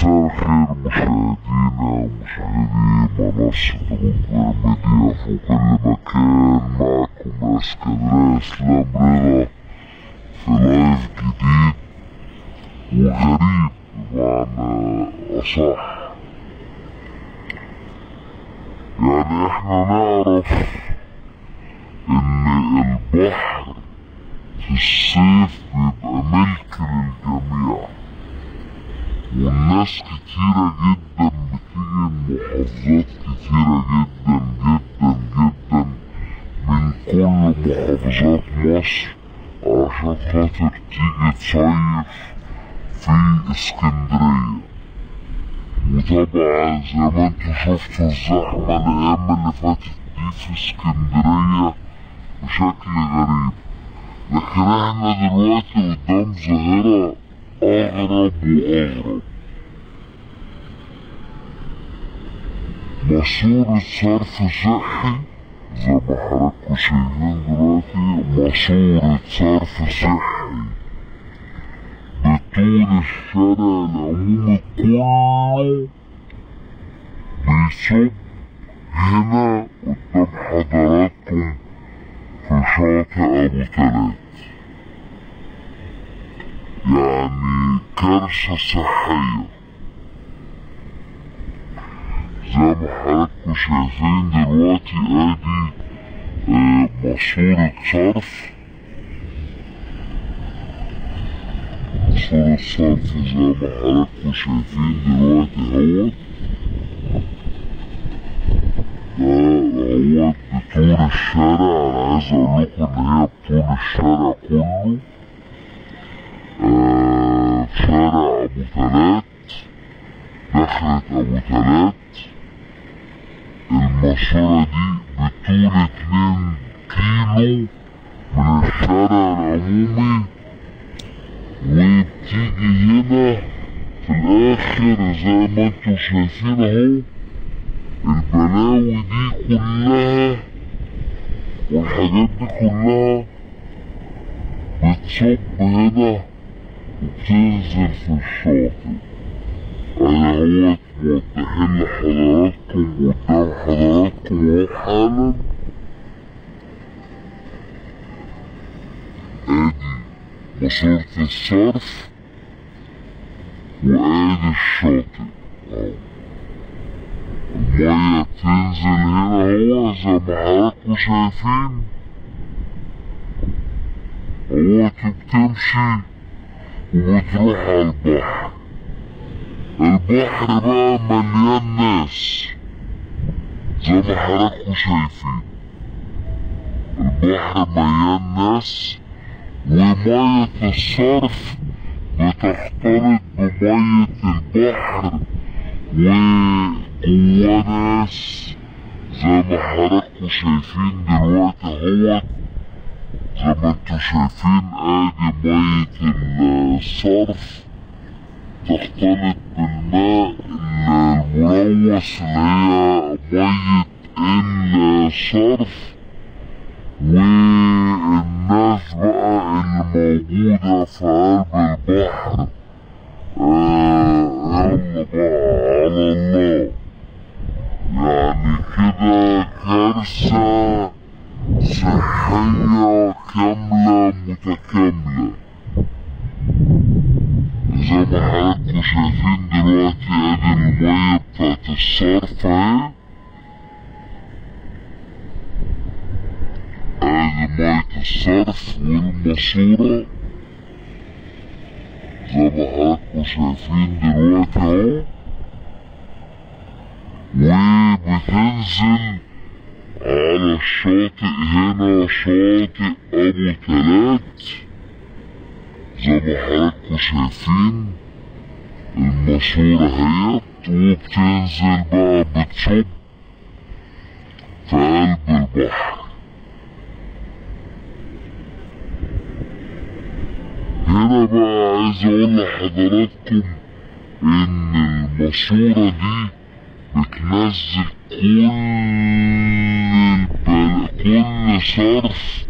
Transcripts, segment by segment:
مساء الخير مشاهدينا ومشاهدي منصة الأخبار ميديا في كل مكان معكم اسكندرية اسلام رضا في لايف جديد وغريب بمعنى أصح يعني احنا نعرف ان البحر في الصيف بيبقى ملك للجميع والناس كتيرة جدا بتيجي محافظات كتيرة جدا جدا جدا من كل محافظات مصر عشان خاطر تيجي تصيف في اسكندرية وطبعا زي ما انتوا شفتوا الزحمة الأيام اللي فاتت دي في اسكندرية بشكل غريب لكن احنا دلوقتي قدام ظاهرة أغرب وأغرب ماسورة صرف صحي زي ما حضراتكم شايفين دلوقتي ماسورة صرف صحي بطول الشارع العمومي كله بيصب هنا قدام حضراتكم في شاطئ أبو تلات يعني كارثة صحية زي ما حضراتكم شايفين دلوقتي ادي آه ماسورة صرف ماسورة صرف زي ما حضراتكم شايفين دلوقتي اهوت ده اهوت بطول الشارع انا عايز اقول لكم ان هي بطول الشارع كله آه شارع ابو تلات دخلة ابو تلات الماسورة دي بطول اتنين كيلو من الشارع العمومي وبتيجي هنا في الاخر زي ما انتوا شايفين اهو البلاوي دي كلها والحاجات دي كلها بتصب هنا وبتنزل في الشاطئ انا هو موضحين لحضراتكم قدام حضراتكم اهو حالا ادي ماسورة الصرف وادي الشاطئ اهو المية بتنزل هنا اهو زي ما حضراتكم شايفين اهو بتمشي وبتروح على البحر البحر بقى مليان ناس زي ما حضراتكم شايفين البحر مليان ناس ومية الصرف بتختلط بمية البحر وجوا ناس زي ما حضراتكم شايفين دلوقتي اهوت زي ما انتوا شايفين ادي مية الصرف تختلط بالماء الملوث اللي هي مية الصرف والناس بقى اللي موجودة في قلب البحر آه يلا بقى على الله يعني كده كارثة صحية كاملة متكاملة زي ما حضراتكم شايفين دلوقتي ادي المية بتاعت الصرف اهي ادي مية الصرف والماسورة زي ما حضراتكم شايفين دلوقتي اهو وبتنزل على الشاطئ هنا شاطئ ابو تلات زي ما حضراتكم شايفين الماسورة اهيت وبتنزل بقى بتصب في قلب البحر هنا بقى عايز اقول لحضراتكم ان الماسورة دي بتنزل كل البل... كل صرف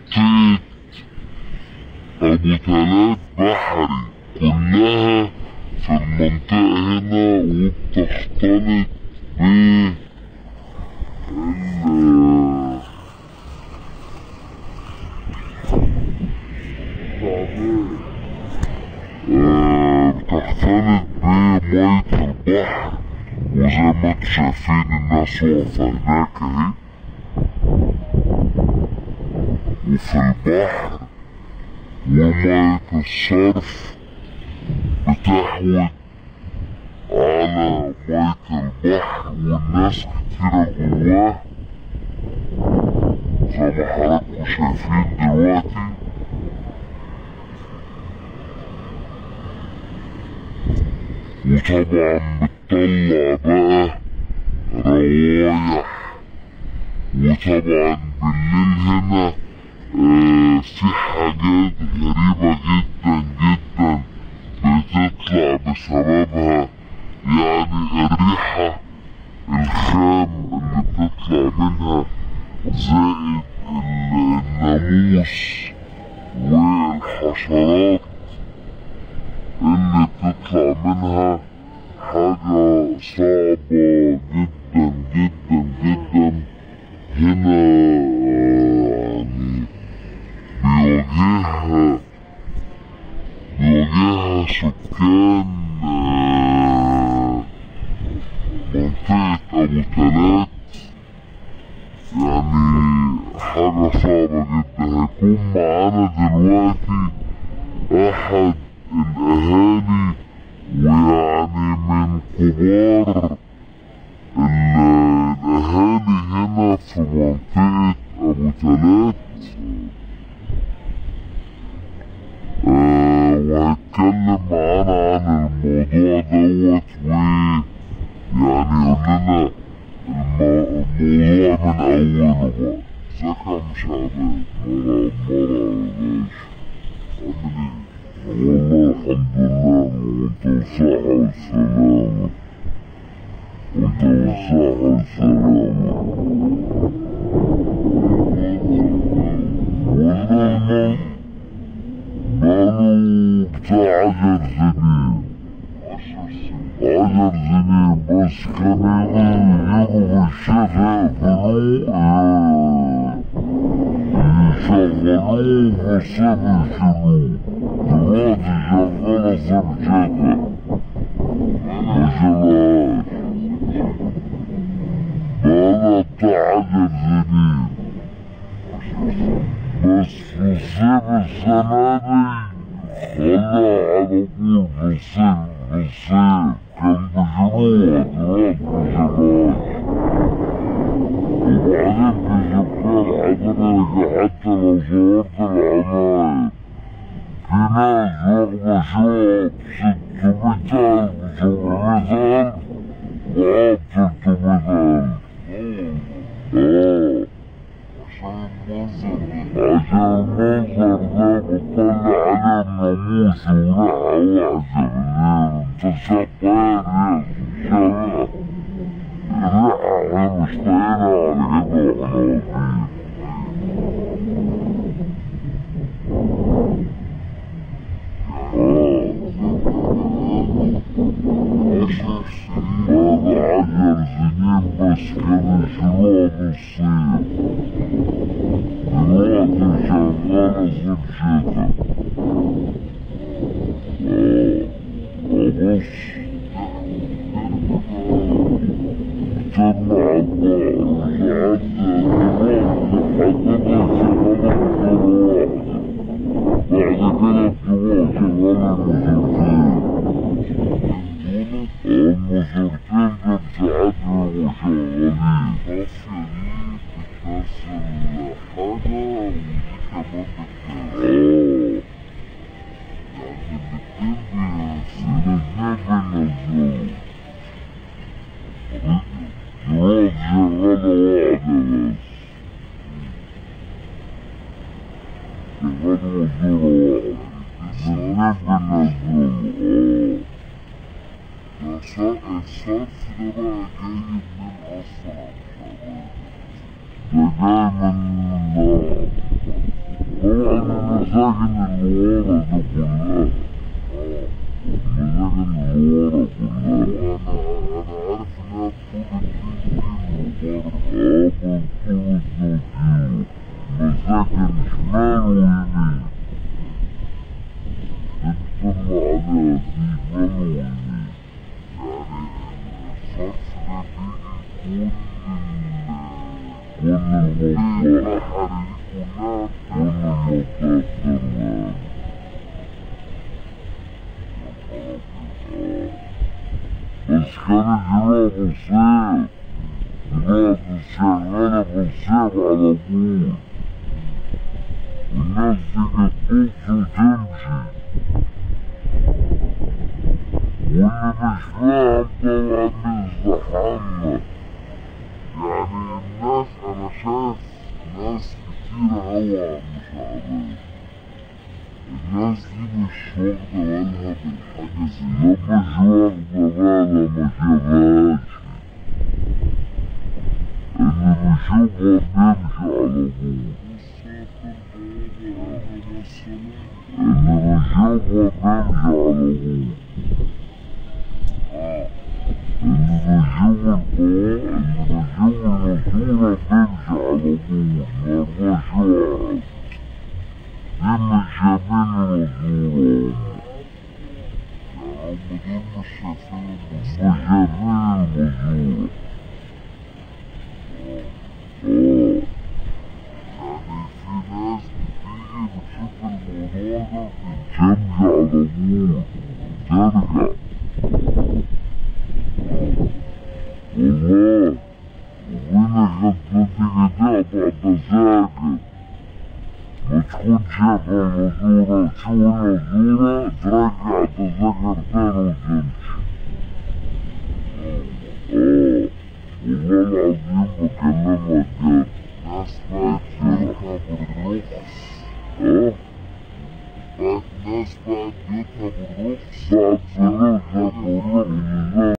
منطقة ابو تلات بحري كلها في المنطقة هنا وبتختلط ب ال- آه، بتختلط بمية البحر وزي ما انتوا شايفين الناس واقفة هناك اهي وفي البحر ومية الصرف بتحوط على مية البحر والناس كتيرة جواه زي ما حضراتكم شايفين دلوقتي وطبعا بتطلع بقى روايح وطبعا بالليل هنا آه في حاجات غريبة جدا جدا بتطلع بسببها يعني الريحة الخام اللي بتطلع منها زائد ال- الناموس والحشرات اللي بتطلع منها حاجة صعبة جدا جدا جدا هنا يعني بيواجهها بيواجهها سكان آه، منطقة أبو تلات يعني حاجة صعبة جدا هيكون معانا دلوقتي أحد الأهالي ويعني من كبار ال- الأهالي هنا في منطقة أبو تلات آه وهيتكلم معانا عن الموضوع دوت ويعني يقول لنا الم- الموضوع من أوله بقى ازيك يا عم شعبان مرة مرة يا باشا عامل ايه؟ والله الحمد لله وانت بالصحة والسلامة وانت بالصحة والسلامة والله بقاله بتاع عشر سنين عشر سنين بس كان يجوا في الشتاء يقفلوه آه، يشغلوه في الصيف يشيلوه دلوقتي شغالة في الشتاء مشيلهاش بقالها بتاع عشر سنين بس في الصيف السنة دي خلاها على طول في الصيف في الصيف كان بيشيلوها دلوقتي مشيلهاش وبعدين في سكان حضرتك حتى لو صورت العماير في ناس واخدة شقق بستمية ألف سبعمية ألف وقعد ستمية ألف اه عشان المنظر ده بتطلع عليه الناموس وريحة وحشة انت شطان يا شباب الريحة احنا مش طايقينها على كده واحنا واقفين بعد عشر سنين بس كانوا يشيلوها في الصيف دلوقتي شغالة في الشتا وبص تجمع البحر ساعات دلوقتي حضرتك شغالة بطريقة واحدة بعد كده بتبقى شغالة المسرتين المسرتين كان ساعات بيبقوا شغالين الطافية دي بتنزل حاجة ودي كمان بتنزل اه يعني الاتنين بينزلوا الاتنين بينزلوا دلوقتي شغالة واحدة بس شغالة مزورة واحدة الاتنين بينزلوا اه الصرف ده بقى جاي منين أصلا ده جاي من طبعا المساجن اللي ورا دي كلها اه المساجن اللي ساكن شمال ويمين تطلع عليها شمال ويمين يعني الصرف ده بيجي كل كل الموضوع البحر دي كلها كل الموضوع تمام بس كان جراب الصيف جراب الشغالة في الصيف على طول والناس تيجي تبص وتمشي واللي مش فاهم طبعا بيزدحمنا يعني الناس انا شايف ناس كتير هوا مش عارف الناس دي مش واخدة بالها بالحاجة زي لا مش واخدة بالها ما شافهاش اللي بيشوفها بيمشي على طول اللي بيشوفها بيمشي على طول اللي بيشوف القراء اللي بيشوف الرسولة بيمشي على طول مرضاش يعرف دي مش شايفين الرسولة هم دول مش شايفين مش المصير شايفين الرسولة اه يعني في ناس بتيجي بتشوف الموضوع ده تمشي على طول ترجع والله وينك تيجي تقطع تساكت ما تكون شايف النزورة تشوف النزورة ترجع تذاكر تاني وتمشي اه والله العظيم بكلمك جد ناس بقت بيوتها بالرخص اه بقت ناس بقت بيوتها بالرخص بعد فلوسك والرخص